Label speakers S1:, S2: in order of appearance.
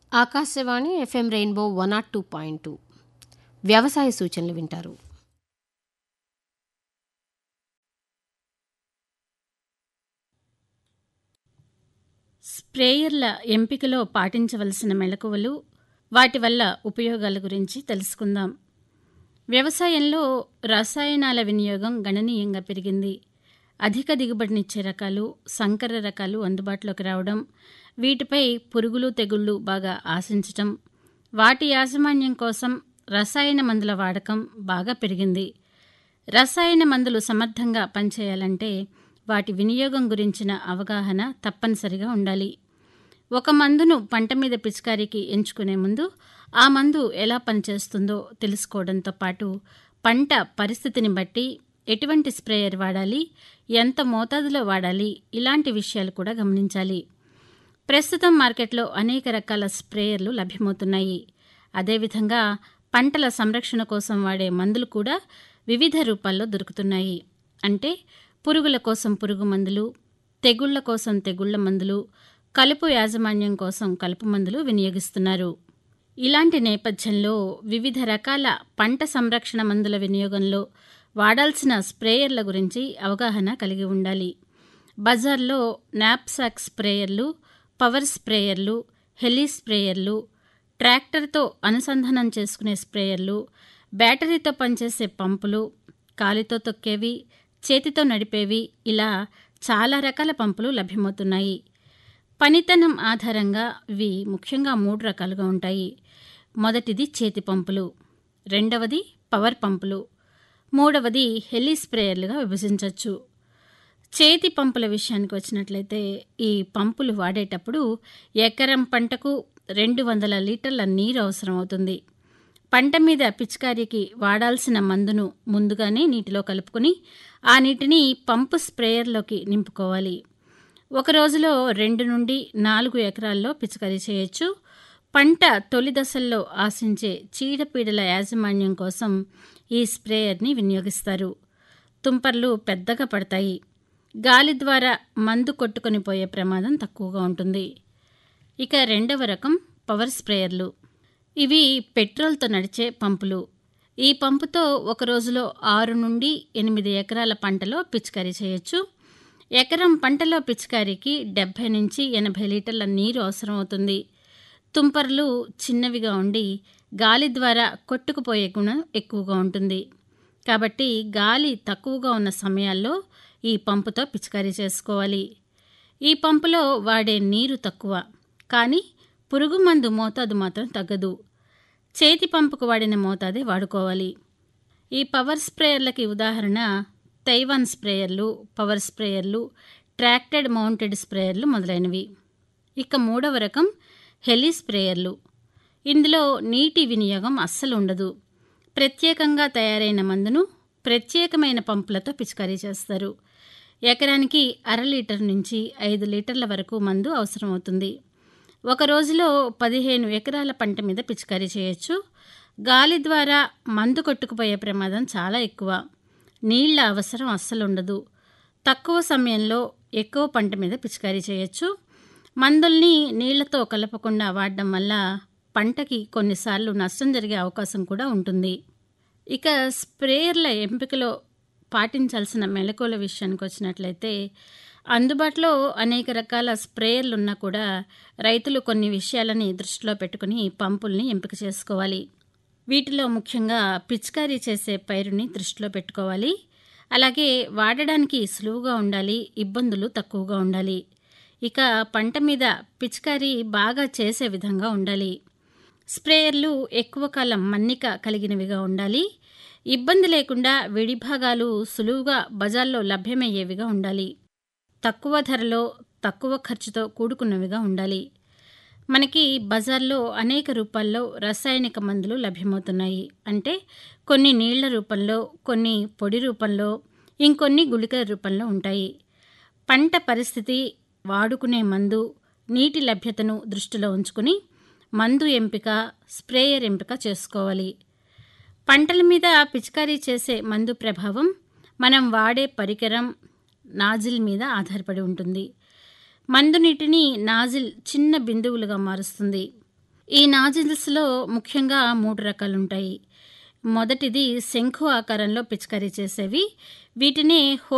S1: Akashvani FM rainbow one nought two point two వ్యవసాయ సూచనలు వింటారు
S2: స్ప్రేయర్ల ఎంపికలో పాటించవలసిన మెలకువలు వాటి వల్ల ఉపయోగాల గురించి తెలుసుకుందాం వ్యవసాయంలో రసాయనాల వినియోగం గణనీయంగా పెరిగింది అధిక దిగుబడినిచ్చే రకాలు సంకర రకాలు అందుబాటులోకి రావడం వీటిపై పురుగులు తెగుళ్ళు బాగా ఆశించటం వాటి యాజమాన్యం కోసం రసాయన మందుల వాడకం బాగా పెరిగింది రసాయన మందులు సమర్థంగా పనిచేయాలంటే వాటి వినియోగం గురించిన అవగాహన తప్పనిసరిగా ఉండాలి ఒక మందును పంట మీద పిచికారీకి ఎంచుకునే ముందు ఆ మందు ఎలా పనిచేస్తుందో తెలుసుకోవడంతో పాటు పంట పరిస్థితిని బట్టి ఎటువంటి స్ప్రేయర్ వాడాలి ఎంత మోతాదులో వాడాలి ఇలాంటి విషయాలు కూడా గమనించాలి ప్రస్తుతం మార్కెట్లో అనేక రకాల స్ప్రేయర్లు లభ్యమవుతున్నాయి అదేవిధంగా పంటల సంరక్షణ కోసం వాడే మందులు కూడా వివిధ రూపాల్లో దొరుకుతున్నాయి అంటే పురుగుల కోసం పురుగు మందులు తెగుళ్ల కోసం తెగుళ్ల మందులు కలుపు యాజమాన్యం కోసం కలుపు మందులు వినియోగిస్తున్నారు ఇలాంటి నేపథ్యంలో వివిధ రకాల పంట సంరక్షణ మందుల వినియోగంలో వాడాల్సిన స్ప్రేయర్ల గురించి అవగాహన కలిగి ఉండాలి బజార్లో నాప్సాక్ స్ప్రేయర్లు పవర్ స్ప్రేయర్లు హెలీ స్ప్రేయర్లు ట్రాక్టర్తో అనుసంధానం చేసుకునే స్ప్రేయర్లు బ్యాటరీతో పనిచేసే పంపులు కాలితో తొక్కేవి చేతితో నడిపేవి ఇలా చాలా రకాల పంపులు లభ్యమవుతున్నాయి పనితనం ఆధారంగా ఇవి ముఖ్యంగా మూడు రకాలుగా ఉంటాయి మొదటిది చేతి పంపులు రెండవది పవర్ పంపులు మూడవది హెలీ స్ప్రేయర్లుగా విభజించవచ్చు చేతి పంపుల విషయానికి వచ్చినట్లయితే ఈ పంపులు వాడేటప్పుడు ఎకరం పంటకు రెండు వందల లీటర్ల నీరు అవసరం అవుతుంది పంట మీద పిచికారీకి వాడాల్సిన మందును ముందుగానే నీటిలో కలుపుకొని ఆ నీటిని పంపు స్ప్రేయర్లోకి నింపుకోవాలి ఒక రోజులో రెండు నుండి నాలుగు ఎకరాల్లో పిచికారీ చేయొచ్చు పంట తొలి దశల్లో ఆశించే చీడపీడల యాజమాన్యం కోసం ఈ స్ప్రేయర్ని వినియోగిస్తారు తుంపర్లు పెద్దగా పడతాయి గాలి ద్వారా మందు కొట్టుకొని పోయే ప్రమాదం తక్కువగా ఉంటుంది ఇక రెండవ రకం పవర్ స్ప్రేయర్లు ఇవి పెట్రోల్తో నడిచే పంపులు ఈ పంపుతో ఒక రోజులో ఆరు నుండి ఎనిమిది ఎకరాల పంటలో పిచికారీ చేయొచ్చు ఎకరం పంటలో పిచికారీకి డెబ్బై నుంచి ఎనభై లీటర్ల నీరు అవసరం అవుతుంది తుంపర్లు చిన్నవిగా ఉండి గాలి ద్వారా కొట్టుకుపోయే గుణం ఎక్కువగా ఉంటుంది కాబట్టి గాలి తక్కువగా ఉన్న సమయాల్లో ఈ పంపుతో పిచికారీ చేసుకోవాలి ఈ పంపులో వాడే నీరు తక్కువ కానీ పురుగు మందు మోతాదు మాత్రం తగ్గదు చేతి పంపుకు వాడిన మోతాదే వాడుకోవాలి ఈ పవర్ స్ప్రేయర్లకి ఉదాహరణ తైవాన్ స్ప్రేయర్లు పవర్ స్ప్రేయర్లు ట్రాక్టెడ్ మౌంటెడ్ స్ప్రేయర్లు మొదలైనవి ఇక మూడవ రకం హెలీ స్ప్రేయర్లు ఇందులో నీటి వినియోగం అస్సలు ఉండదు ప్రత్యేకంగా తయారైన మందును ప్రత్యేకమైన పంపులతో పిచికారీ చేస్తారు ఎకరానికి అర లీటర్ నుంచి ఐదు లీటర్ల వరకు మందు అవసరమవుతుంది ఒక రోజులో పదిహేను ఎకరాల పంట మీద పిచికారీ చేయొచ్చు గాలి ద్వారా మందు కొట్టుకుపోయే ప్రమాదం చాలా ఎక్కువ నీళ్ల అవసరం అస్సలు ఉండదు తక్కువ సమయంలో ఎక్కువ పంట మీద పిచికారీ చేయొచ్చు మందుల్ని నీళ్లతో కలపకుండా వాడడం వల్ల పంటకి కొన్నిసార్లు నష్టం జరిగే అవకాశం కూడా ఉంటుంది ఇక స్ప్రేయర్ల ఎంపికలో పాటించాల్సిన మెలకువల విషయానికి వచ్చినట్లయితే అందుబాటులో అనేక రకాల స్ప్రేయర్లు ఉన్నా కూడా రైతులు కొన్ని విషయాలని దృష్టిలో పెట్టుకుని పంపుల్ని ఎంపిక చేసుకోవాలి వీటిలో ముఖ్యంగా పిచికారీ చేసే పైరుని దృష్టిలో పెట్టుకోవాలి అలాగే వాడడానికి సులువుగా ఉండాలి ఇబ్బందులు తక్కువగా ఉండాలి ఇక పంట మీద పిచికారీ బాగా చేసే విధంగా ఉండాలి స్ప్రేయర్లు ఎక్కువ కాలం మన్నిక కలిగినవిగా ఉండాలి ఇబ్బంది లేకుండా విడిభాగాలు సులువుగా బజార్లో లభ్యమయ్యేవిగా ఉండాలి తక్కువ ధరలో తక్కువ ఖర్చుతో కూడుకున్నవిగా ఉండాలి మనకి బజార్లో అనేక రూపాల్లో రసాయనిక మందులు లభ్యమవుతున్నాయి అంటే కొన్ని నీళ్ల రూపంలో కొన్ని పొడి రూపంలో ఇంకొన్ని గుళికల రూపంలో ఉంటాయి పంట పరిస్థితి వాడుకునే మందు నీటి లభ్యతను దృష్టిలో ఉంచుకుని మందు ఎంపిక స్ప్రేయర్ ఎంపిక చేసుకోవాలి పంటల మీద పిచికారీ చేసే మందు ప్రభావం మనం వాడే పరికరం నాజిల్ మీద ఆధారపడి ఉంటుంది మందు నీటిని నాజిల్ చిన్న బిందువులుగా మారుస్తుంది ఈ నాజిల్స్లో ముఖ్యంగా మూడు రకాలుంటాయి మొదటిది శంఖు ఆకారంలో పిచికారీ చేసేవి వీటిని